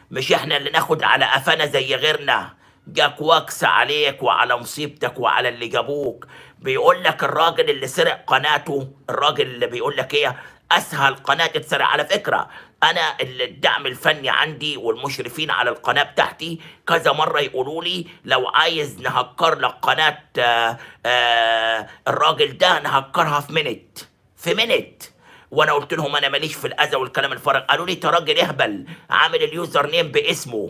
مش احنا اللي ناخد على قفانا زي غيرنا جاك وكس عليك وعلى مصيبتك وعلى اللي جابوك بيقول لك الراجل اللي سرق قناته الراجل اللي بيقول لك ايه اسهل قناه تتسرق على فكره انا اللي الدعم الفني عندي والمشرفين على القناه بتاعتي كذا مره يقولوا لي لو عايز نهكر لك قناه آه، آه، الراجل ده نهكرها في منت في منت وانا قلت لهم انا ماليش في الاذى والكلام الفارغ قالوا لي انت راجل اهبل عامل اليوزر نيم باسمه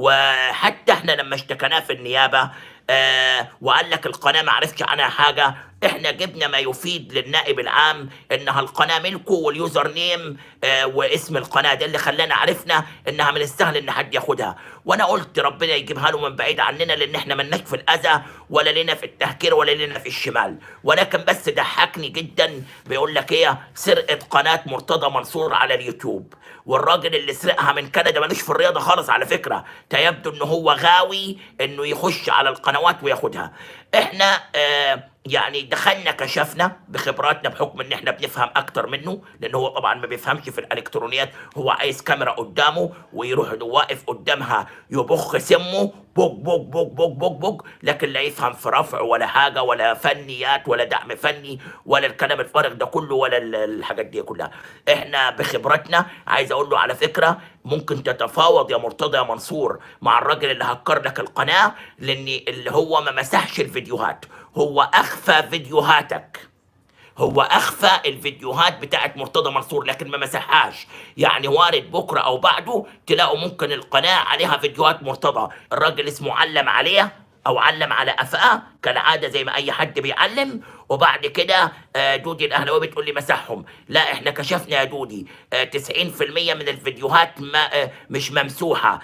وحتى احنا لما اشتكناه في النيابه آه وقال لك القناه ما عرفش عنها حاجه احنا جبنا ما يفيد للنائب العام انها القناه ملكه واليوزر نيم آه واسم القناه ده اللي خلانا عرفنا انها من السهل ان حد ياخدها وانا قلت ربنا يجيبها له من بعيد عننا لان احنا ملناش في الاذى ولا لنا في التهكير ولا لنا في الشمال ولكن بس ضحكني جدا بيقول لك ايه سرقه قناه مرتضى منصور على اليوتيوب والراجل اللي سرقها من كندا ملوش في الرياضه خالص على فكره تيبدو ان هو غاوي انه يخش على القنوات وياخدها احنا آه يعني دخلنا كشفنا بخبراتنا بحكم ان احنا بنفهم اكتر منه لان هو طبعا ما بيفهمش في الالكترونيات هو عايز كاميرا قدامه ويروح واقف قدامها يبخ سمه بوك بوك بوك بوك بوك بوك لكن لا يفهم في رفع ولا حاجه ولا فنيات ولا دعم فني ولا الكلام الفارغ ده كله ولا ال- الحاجات دي كلها احنا بخبرتنا عايز اقول له على فكره ممكن تتفاوض يا مرتضى يا منصور مع الراجل اللي هكر لك القناه لان اللي هو ما مسحش الفيديوهات هو اخفى فيديوهاتك هو اخفى الفيديوهات بتاعت مرتضى منصور لكن ما مسحهاش يعني وارد بكره او بعده تلاقوا ممكن القناه عليها فيديوهات مرتضى الراجل اسمه علم عليها او علم على قفاه كالعاده زي ما اي حد بيعلم وبعد كده آه، دودي الاهلاوي بتقول لي مسحهم لا احنا كشفنا يا دودي آه، 90% من الفيديوهات ما آه، مش ممسوحه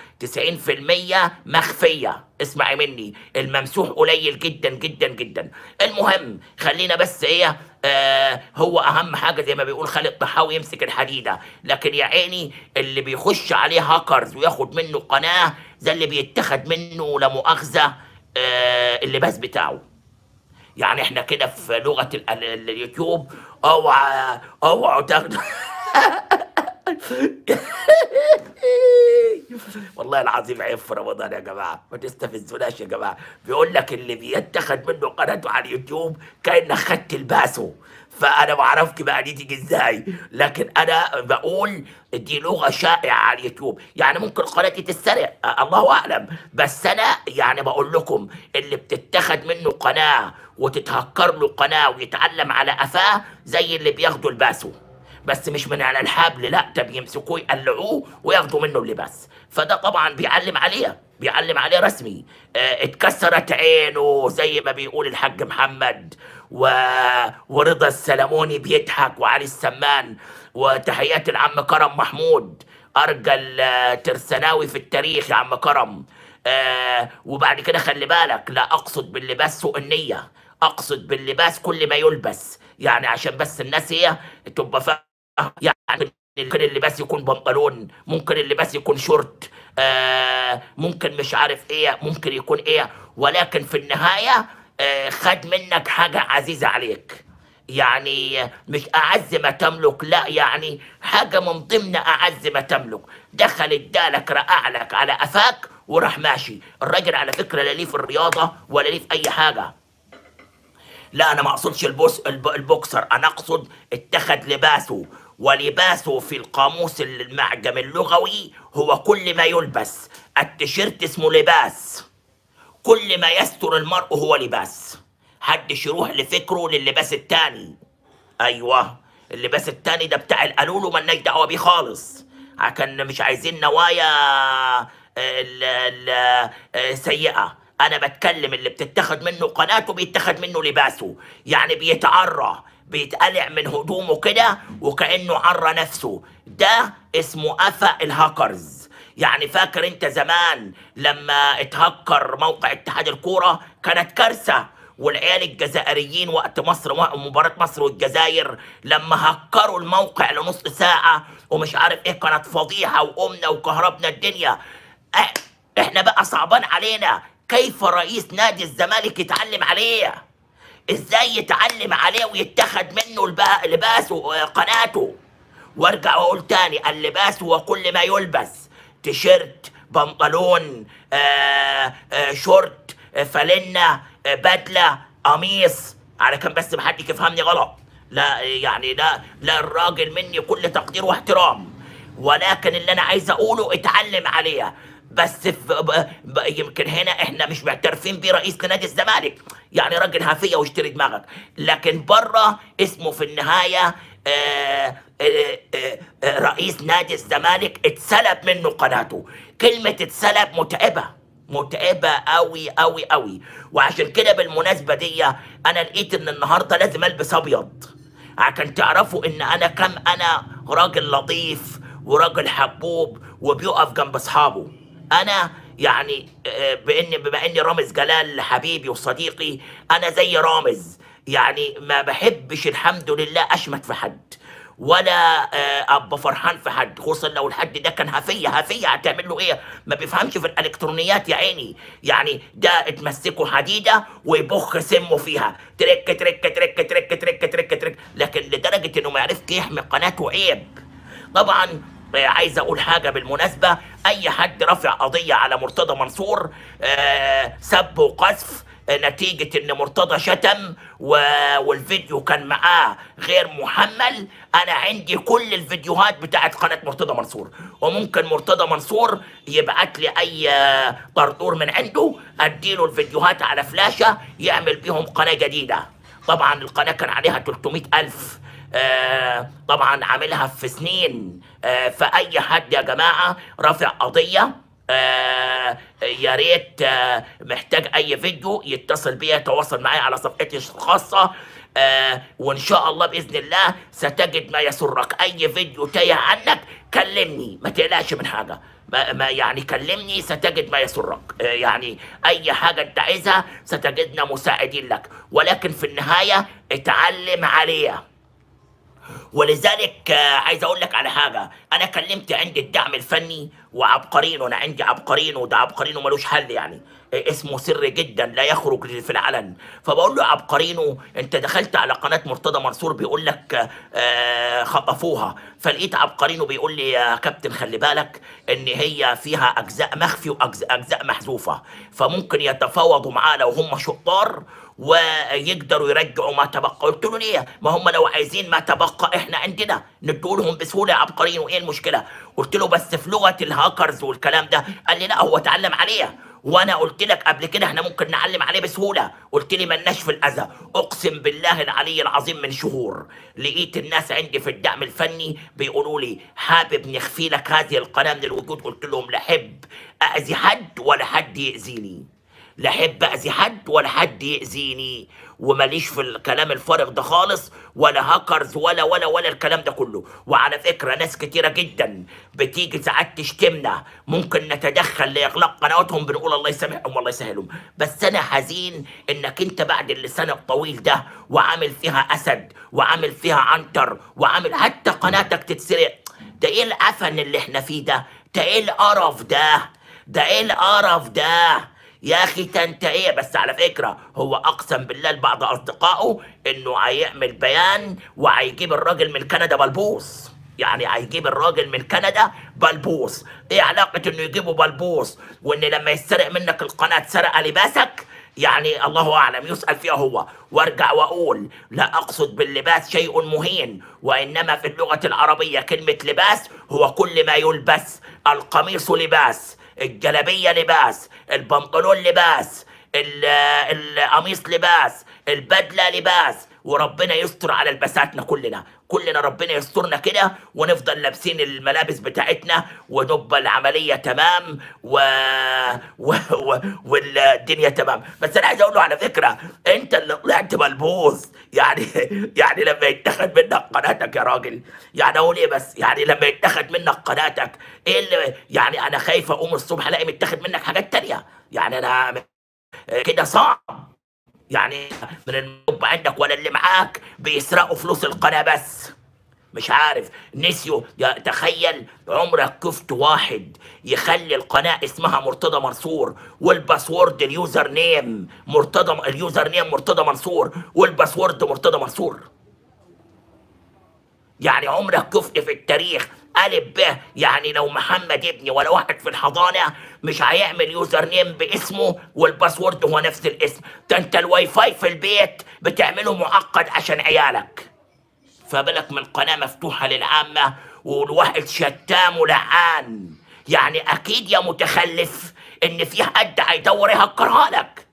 90% مخفيه اسمعي مني الممسوح قليل جدا جدا جدا المهم خلينا بس ايه آه هو اهم حاجه زي ما بيقول خالد طحاوي يمسك الحديده لكن يا عيني اللي بيخش عليه هاكرز وياخد منه قناه زي اللي بيتخذ منه لا مؤاخذه آه اللباس بتاعه يعني احنا كده في لغه ال- ال- اليوتيوب اوعى اوعوا تاخدوا والله العظيم عيب في رمضان يا جماعه ما تستفزوناش يا جماعه بيقول لك اللي بيتخذ منه قناته على اليوتيوب كانك خدت الباسه فانا ما اعرفش بقى دي تيجي ازاي لكن انا بقول دي لغه شائعه على اليوتيوب يعني ممكن قناتي تتسرق أه، الله اعلم بس انا يعني بقول لكم اللي بتتخذ منه قناه وتتهكر له قناه ويتعلم على قفاه زي اللي بياخدوا الباسو بس مش من على الحبل لا ده بيمسكوه يقلعوه وياخدوا منه اللباس فده طبعا بيعلم عليه بيعلم عليه رسمي اه اتكسرت عينه زي ما بيقول الحاج محمد و... ورضا السلموني بيضحك وعلي السمان وتحيات العم كرم محمود ارجل آه، ترسناوي في التاريخ يا عم كرم آه وبعد كده خلي بالك لا اقصد باللباس سوء النيه اقصد باللباس كل ما يلبس يعني عشان بس الناس هي تبقى فاهمه يعني ممكن اللباس يكون بنطلون ممكن اللباس يكون شورت آه ممكن مش عارف ايه ممكن يكون ايه ولكن في النهايه آه خد منك حاجه عزيزه عليك يعني مش أعز ما تملك لا يعني حاجة من ضمن أعز ما تملك دخل ادالك رقع لك على قفاك وراح ماشي الراجل على فكرة لا ليه في الرياضة ولا ليه في أي حاجة لا انا ما اقصدش البوس الب- البوكسر انا اقصد اتخذ لباسه ولباسه في القاموس المعجم اللغوي هو كل ما يلبس التيشيرت اسمه لباس كل ما يستر المرء هو لباس حدش يروح لفكره للباس التاني ايوه اللباس التاني ده بتاع القالولو مالناش دعوه بيه خالص عشان مش عايزين نوايا ال- ال- آه، سيئه انا بتكلم اللي بتتخذ منه قناته بيتخذ منه لباسه يعني بيتعرى بيتقلع من هدومه كده وكانه عرى نفسه ده اسمه قفا الهاكرز يعني فاكر انت زمان لما اتهكر موقع اتحاد الكوره كانت كارثه والعيال الجزائريين وقت مصر مباراة مصر والجزائر لما هكروا الموقع لنص ساعة ومش عارف ايه كانت فضيحة وقمنا وكهربنا الدنيا اه احنا بقى صعبان علينا كيف رئيس نادي الزمالك يتعلم عليه ازاي يتعلم عليه ويتخذ منه الب- لباسه اه، قناته وارجع واقول تاني اللباس هو كل ما يلبس تيشيرت بنطلون آه آه شورت آه فانلة آه بدله قميص على كان بس محدش يفهمني غلط لا يعني لا لا الراجل مني كل تقدير واحترام ولكن اللي انا عايز اقوله اتعلم عليها بس في ب... ب... يمكن هنا احنا مش معترفين بيه رئيس نادي الزمالك يعني راجل هافيه واشتري دماغك لكن بره اسمه في النهايه آه آه آه آه رئيس نادي الزمالك اتسلب منه قناته كلمه اتسلب متعبه متعبه قوي قوي قوي وعشان كده بالمناسبه دي انا لقيت ان النهارده لازم البس ابيض عشان تعرفوا ان انا كم انا راجل لطيف وراجل حبوب وبيقف جنب اصحابه انا يعني آه، بان بما اني رامز جلال حبيبي وصديقي انا زي رامز يعني ما بحبش الحمد لله اشمت في حد ولا آه، ابقى فرحان في حد خصوصا لو الحد ده كان هفيه هفيه هتعمل له ايه ما بيفهمش في الالكترونيات يا عيني يعني ده اتمسكه حديده ويبخ سمه فيها ترك ترك ترك ترك ترك ترك ترك لكن لدرجه انه ما يعرفش يحمي قناته عيب طبعا آه، عايز اقول حاجه بالمناسبه اي حد رافع قضيه على مرتضى منصور آه، سب وقذف آه، نتيجة ان مرتضى شتم و... والفيديو كان معاه غير محمل انا عندي كل الفيديوهات بتاعت قناة مرتضى منصور وممكن مرتضى منصور يبعت لي اي آه، طرطور من عنده اديله الفيديوهات على فلاشة يعمل بيهم قناة جديدة طبعا القناة كان عليها 300 ألف آه طبعا عاملها في سنين آه فأي حد يا جماعة رافع قضية آه يا ريت آه محتاج أي فيديو يتصل بيا يتواصل معايا على صفحتي الخاصة آه وإن شاء الله بإذن الله ستجد ما يسرك أي فيديو تايه عنك كلمني ما تقلقش من حاجة ما, ما يعني كلمني ستجد ما يسرك آه يعني أي حاجة أنت عايزها ستجدنا مساعدين لك ولكن في النهاية اتعلم عليها ولذلك آه، عايز اقول لك على حاجه انا كلمت عندي الدعم الفني وعبقرينو انا عندي عبقرينو ده عبقرينو ملوش حل يعني آه، اسمه سر جدا لا يخرج في العلن فبقول له عبقرينو انت دخلت على قناه مرتضى منصور بيقول لك آه، خطفوها فلقيت عبقرينو بيقول لي يا كابتن خلي بالك ان هي فيها اجزاء مخفي واجزاء أجزاء محذوفه فممكن يتفاوضوا معاه لو هم شطار ويقدروا يرجعوا ما تبقى قلت له ليه ما هم لو عايزين ما تبقى احنا عندنا ندوا لهم بسهوله يا عبقريين وايه المشكله قلت له بس في لغه الهاكرز والكلام ده قال لي لا هو اتعلم عليها وانا قلت لك قبل كده احنا ممكن نعلم عليه بسهوله قلت لي ملناش في الاذى اقسم بالله العلي العظيم من شهور لقيت الناس عندي في الدعم الفني بيقولوا لي حابب نخفي لك هذه القناه من الوجود قلت لهم لا احب اذي حد ولا حد ياذيني لا احب اذي حد ولا حد ياذيني وماليش في الكلام الفارغ ده خالص ولا هاكرز ولا ولا ولا الكلام ده كله وعلى فكره ناس كتيره جدا بتيجي ساعات تشتمنا ممكن نتدخل لاغلاق قنواتهم بنقول الله يسامحهم والله يسهلهم بس انا حزين انك انت بعد اللسان الطويل ده وعامل فيها اسد وعامل فيها عنتر وعامل حتى قناتك تتسرق ده ايه العفن اللي احنا فيه ده ده ايه القرف ده ده ايه القرف ده يا اخي ده انت ايه بس على فكره هو اقسم بالله لبعض اصدقائه انه هيعمل بيان وهيجيب الراجل من كندا بلبوس يعني هيجيب الراجل من كندا بلبوس ايه علاقه انه يجيبه بلبوس وان لما يسرق منك القناه سرق لباسك يعني الله اعلم يسال فيها هو وارجع واقول لا اقصد باللباس شيء مهين وانما في اللغه العربيه كلمه لباس هو كل ما يلبس القميص لباس الجلابيه لباس البنطلون لباس ال- القميص لباس البدله لباس وربنا يستر على لباساتنا كلنا كلنا ربنا يسترنا كده ونفضل لابسين الملابس بتاعتنا ونبقى العملية تمام و... و... و... والدنيا تمام بس انا عايز اقول له على فكرة انت اللي طلعت ملبوس يعني يعني لما يتاخد منك قناتك يا راجل يعني اقول ايه بس يعني لما يتاخد منك قناتك ايه اللي يعني انا خايف اقوم الصبح الاقي متاخد منك حاجات تانية يعني انا كده صعب يعني من النوب عندك ولا اللي معاك بيسرقوا فلوس القناة بس مش عارف نسيوا يا تخيل عمرك كفت واحد يخلي القناة اسمها مرتضى منصور والباسورد اليوزر نيم مرتضى اليوزر نيم مرتضى منصور والباسورد مرتضى منصور يعني عمرك كفت في التاريخ ألف ب يعني لو محمد ابني ولا واحد في الحضانة مش هيعمل يوزر نيم باسمه والباسورد هو نفس الاسم ده انت الواي فاي في البيت بتعمله معقد عشان عيالك فبالك من قناة مفتوحة للعامة والواحد شتام ولعان يعني أكيد يا متخلف إن في حد هيدور يهكرها لك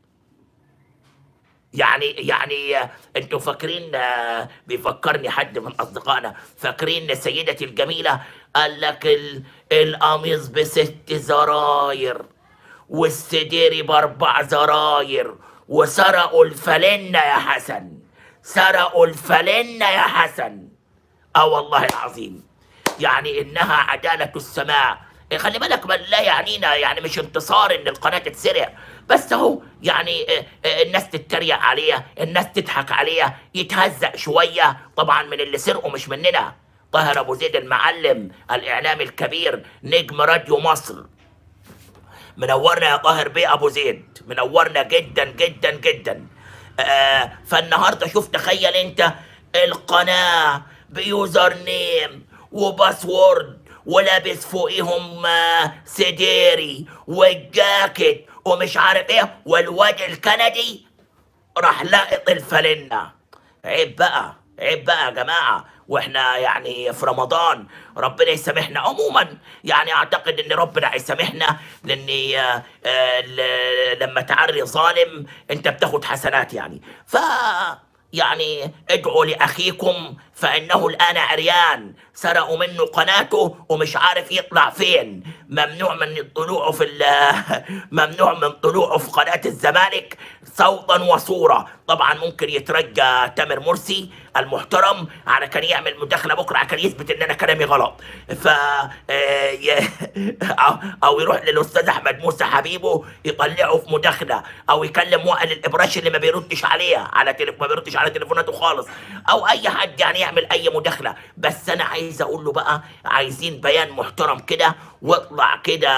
يعني يعني آه، انتوا فاكرين آه، بيفكرني حد من اصدقائنا فاكرين سيدتي الجميله قال لك ال- القميص بست زراير والسديري باربع زراير وسرقوا الفلنة يا حسن سرقوا الفلنة يا حسن اه والله العظيم يعني انها عدالة السماء إيه خلي بالك ما لا يعنينا يعني مش انتصار ان القناة تتسرق بس اهو يعني آه، آه، الناس تتريق عليها الناس تضحك عليها يتهزق شوية طبعا من اللي سرقوا مش مننا طاهر ابو زيد المعلم الاعلامي الكبير نجم راديو مصر منورنا يا طاهر بيه ابو زيد منورنا جدا جدا جدا آه فالنهارده شوف تخيل انت القناه بيوزر نيم وباسورد ولابس فوقيهم آه سديري والجاكيت ومش عارف ايه والواد الكندي راح لاقط الفلنة عيب بقى عيب بقى يا جماعة واحنا يعني في رمضان ربنا يسامحنا عموما يعني اعتقد ان ربنا هيسامحنا لان آه، آه، ل- لما تعري ظالم انت بتاخد حسنات يعني ف يعني ادعوا لاخيكم فانه الان عريان سرقوا منه قناته ومش عارف يطلع فين ممنوع من طلوعه في ال- ممنوع من طلوعه في قناه الزمالك صوتا وصوره طبعا ممكن يترجى تامر مرسي المحترم على كان يعمل مداخله بكره على كان يثبت ان انا كلامي غلط ف آه، ي- او أو يروح للاستاذ احمد موسى حبيبه يطلعه في مداخله او يكلم وائل الابراشي اللي ما بيردش عليها على تليف ما بيردش على تليفوناته خالص او اي حد يعني يعمل اي مداخله بس انا عايز اقول له بقى عايزين بيان محترم كده واطلع كده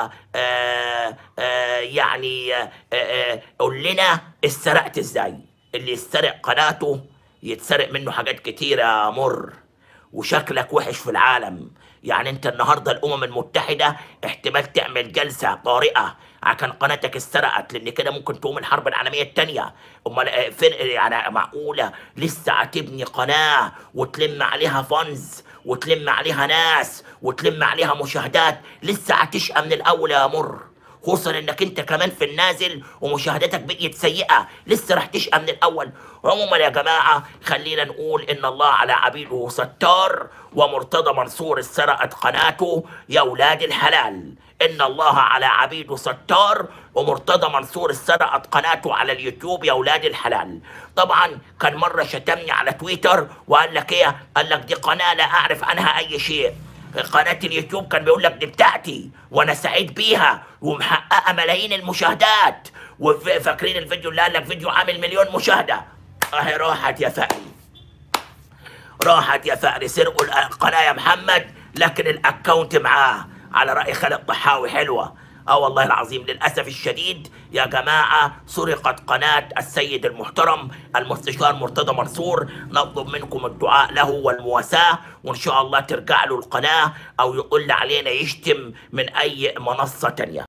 آه آه يعني آه آه قول لنا اتسرقت ازاي اللي يسترق قناته يتسرق منه حاجات كتيره مر وشكلك وحش في العالم يعني انت النهارده الامم المتحده احتمال تعمل جلسه طارئه عشان قناتك اتسرقت لان كده ممكن تقوم الحرب العالميه الثانيه امال اه، فين يعني معقوله لسه هتبني قناه وتلم عليها فانز وتلم عليها ناس وتلم عليها مشاهدات لسه هتشقى من الاول يا مر خصوصا انك انت كمان في النازل ومشاهدتك بقيت سيئه لسه راح تشقى من الاول عموما يا جماعه خلينا نقول ان الله على عبيده ستار ومرتضى منصور سرقت قناته يا ولاد الحلال ان الله على عبيده ستار ومرتضى منصور سرقت قناته على اليوتيوب يا ولاد الحلال طبعا كان مره شتمني على تويتر وقال لك ايه قال لك دي قناه لا اعرف عنها اي شيء قناة اليوتيوب كان بيقول لك دي بتاعتي وانا سعيد بيها ومحققة ملايين المشاهدات وفاكرين الفيديو اللي قال لك فيديو عامل مليون مشاهدة اهي راحت يا فقري راحت يا فقري سرقوا القناة يا محمد لكن الاكونت معاه على رأي خالد طحاوي حلوة اه والله العظيم للأسف الشديد يا جماعة سرقت قناة السيد المحترم المستشار مرتضى منصور نطلب منكم الدعاء له والمواساة وإن شاء الله ترجع له القناة أو يقول علينا يشتم من أي منصة تانية